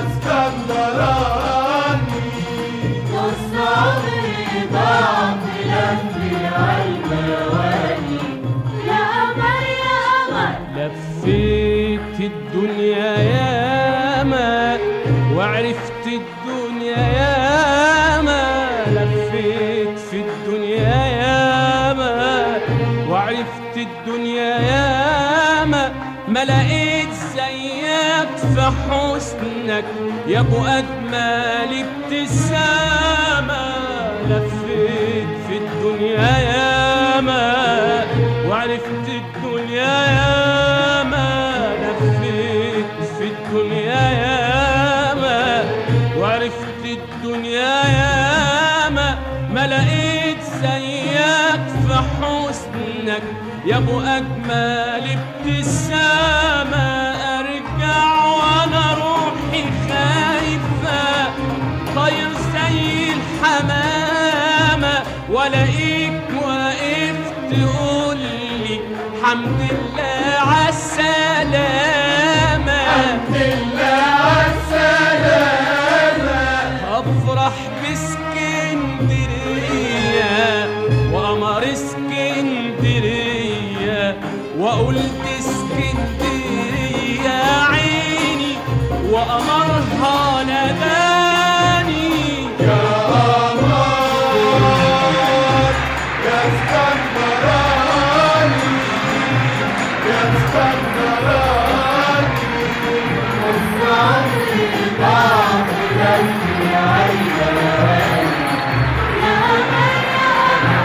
اسكندراني نص عمري ضاع في لف العلمواني يا قمر يا قمر لفيت الدنيا ياما وعرفت الدنيا ياما لفيت في الدنيا ياما وعرفت الدنيا ياما ما لقيت زيك في حسنك يا ابو اجمل ابتسامه لفيت في الدنيا ياما وعرفت الدنيا ياما لفيت في الدنيا ياما وعرفت الدنيا ياما ما لقيت زيك في حسنك يا ابو اجمل ابتسامه ارجع وانا روحي خايفه طاير زي الحمامه والاقيك واقف تقول لي حمد الله عالسلامه لله عالسلامة افرح باسكندريه وقمر اسكندريه وقلت اسكندريه يا عيني وقمرها ناداني يا اسكندراني يا اسكندراني نص عمري ضاع في لف العلمواني يا قمر يا قمر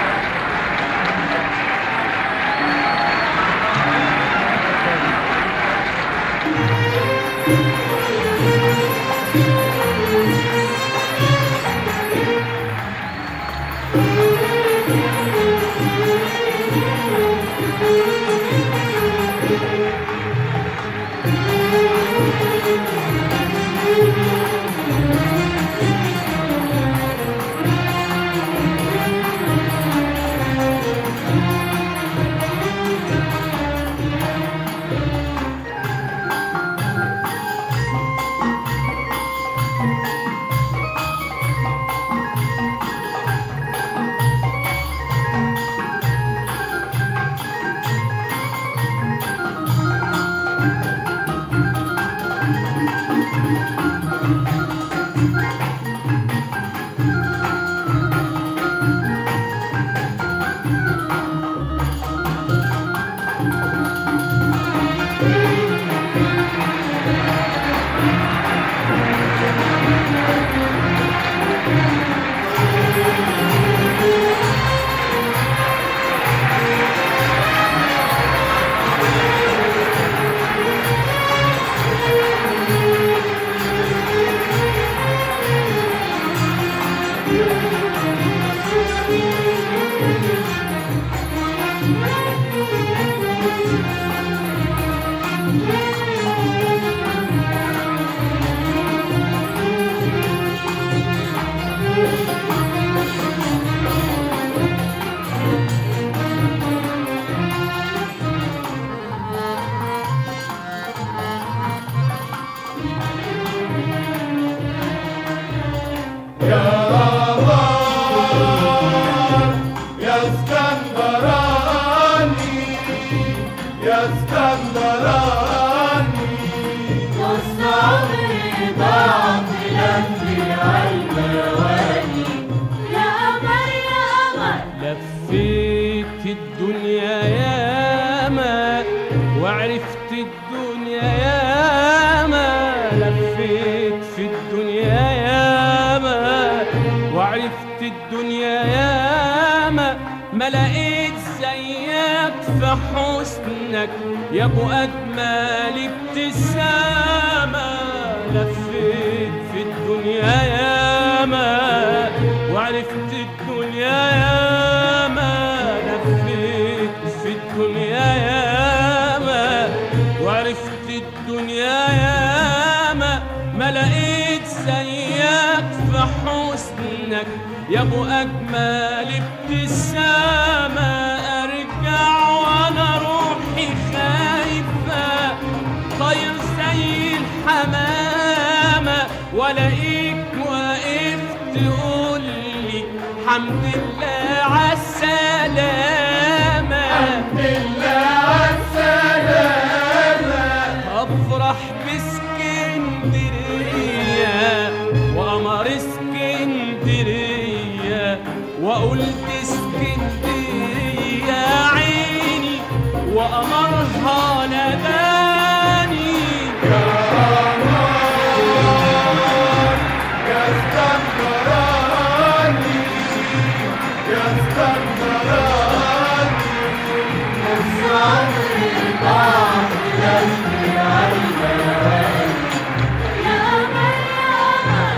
يا اسكندراني يا اسكندراني نص عمري ضاع في لف العلمواني يا قمر يا قمر لفيت الدنيا ياما وعرفت الدنيا ياما لفيت في الدنيا ياما وعرفت الدنيا ياما ما لقيت زيك في حسنك يا ابو اجمل ابتسامه لفيت في الدنيا ياما وعرفت الدنيا ياما لفيت في الدنيا ياما وعرفت الدنيا ياما ما لقيت زيك في حسنك يا ابو اجمل ابتسامه ارجع وانا روحي خايفه طاير زي الحمامه والاقيك واقف تقول لي حمد لله عالسلامة لله عالسلامة افرح باسكندرية وقمر اسكندرية وقلت اسكندرية عيني وقمرها ناداني يا اسكندراني يا اسكندراني نص عمري ضاع في قلبي عينك يا قمر يا قمر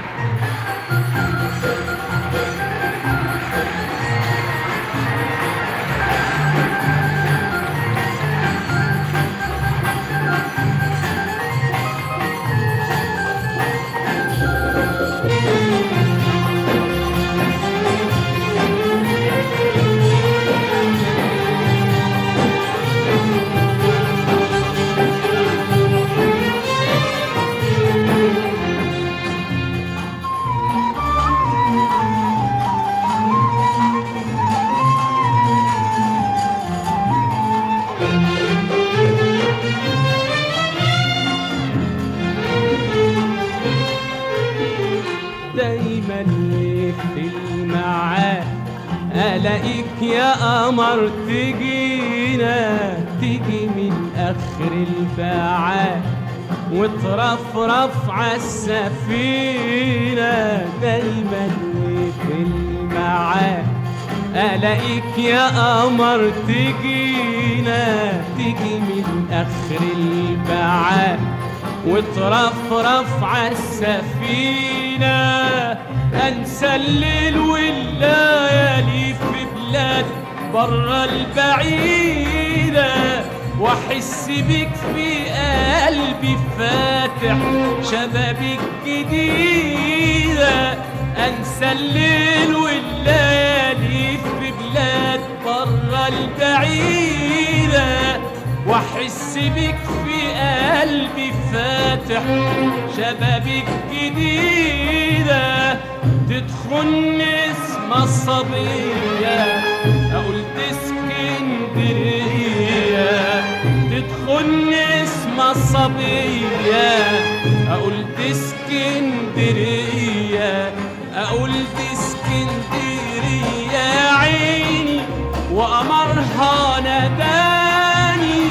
دايما في المعاد الاقيك يا قمر تجينا تيجي من اخر البعاد وترفرف عالسفينة دايما في المعاد الاقيك يا قمر تجينا تيجي من اخر البعاد وترفرف عالسفينة أنسى الليل والليالي في بلاد برا البعيدة وأحس بك في قلبي فاتح شبابك جديدة أنسى الليل والليالي في بلاد برا البعيدة واحس بك في قلبي فاتح شبابك جديدة تدخل اسم الصبية أقول اسكندرية تدخل اسم الصبية أقول اسكندرية أقول اسكندرية يا عيني وقمرها ناداني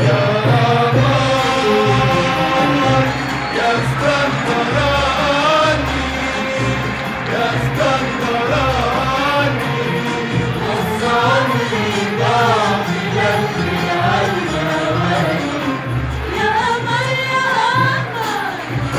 يا اسكندراني يا اسكندراني نص عمري ضاع في قلبي عينك يا قمر يا قمر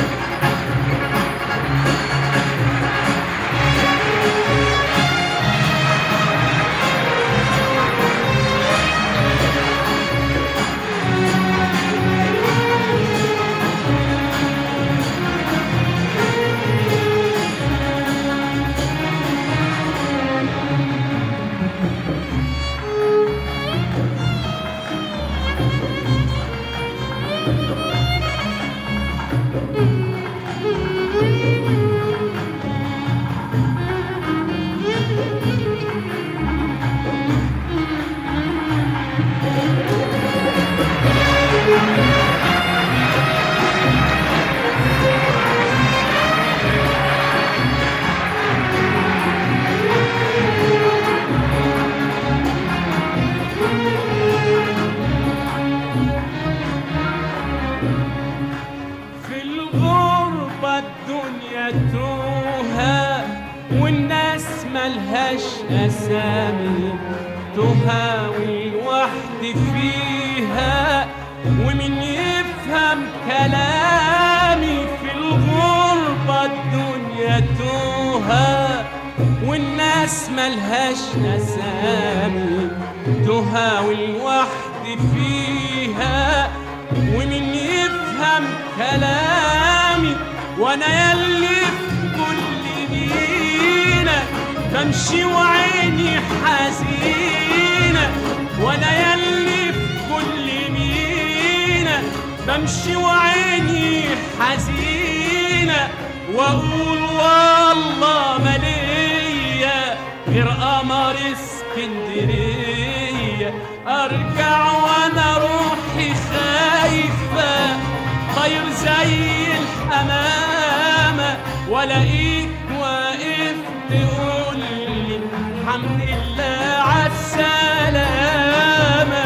في الغربة الدنيا توها والناس ملهاش أسامي تهاوي الوحد فيها ومن يفهم كلامي في الغربة الدنيا توها والناس ملهاش أسامي تهاوي الوحد فيها ومن يفهم كلامي وانا يلي في كل مينا بمشي وعيني حزينة وانا يلي في كل مينا بمشي وعيني حزينة مينا واقول والله ما ليا غير قمر اسكندريه ارجع وانا روحي خايفه طير زي الحمامه والاقيك واقف تقول لي الحمد لله عالسلامه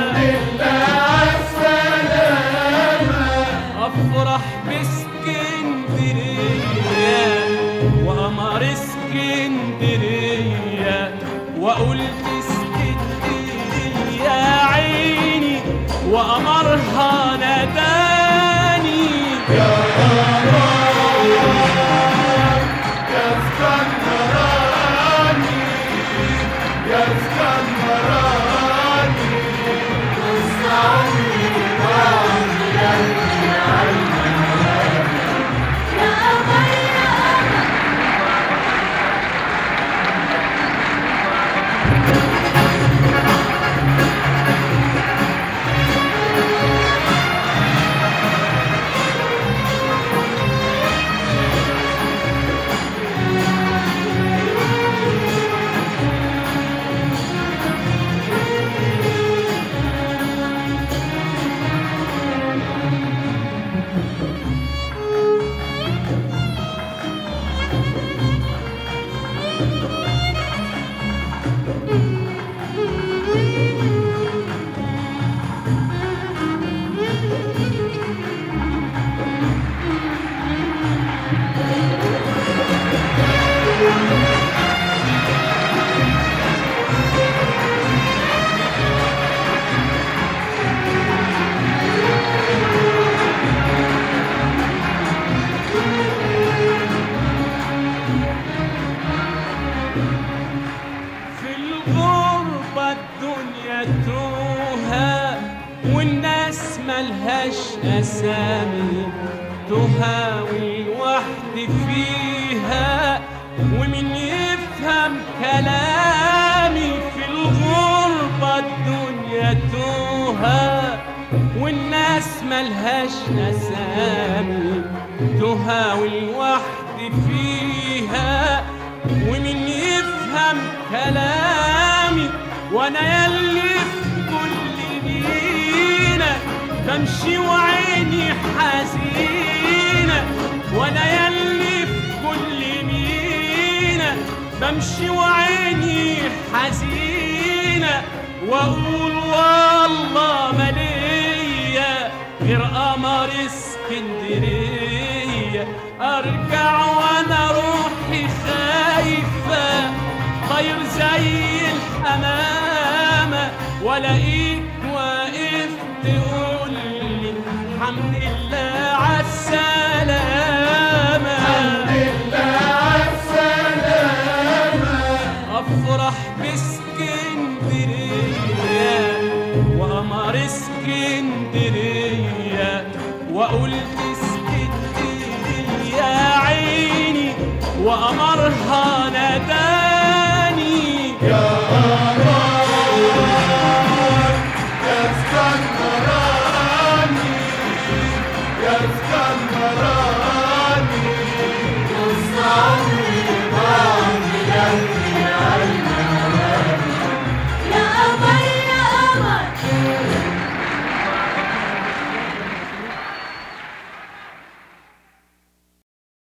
افرح باسكندريه وقمر اسكندريه واقول اسكندريه يا عيني وقمرها ناداني يا اسكندراني يا اسكندراني يا قمر يا قمر في الغربة الدنيا توها والناس ملهاش أسامي تهاوي الوحد فيها ومن يفهم كلامي في الغربة الدنيا توها والناس ملهاش أسامي تهاوي الوحد فيها ومن يفهم كلامي وانا يلي في كل مينا بمشي وعيني حزينة وانا يلي في كل مينا بمشي وعيني حزينة واقول والله ما ليا غير قمر اسكندرية ارجع وانا روحي خايفة طير زي الحمامة والاقيك واقف تقول لي الحمد لله عالسلامة افرح باسكندريه وقمر اسكندريه واقول اسكندريه يا عيني وقمرها ناداني يا اسكندراني يا اسكندراني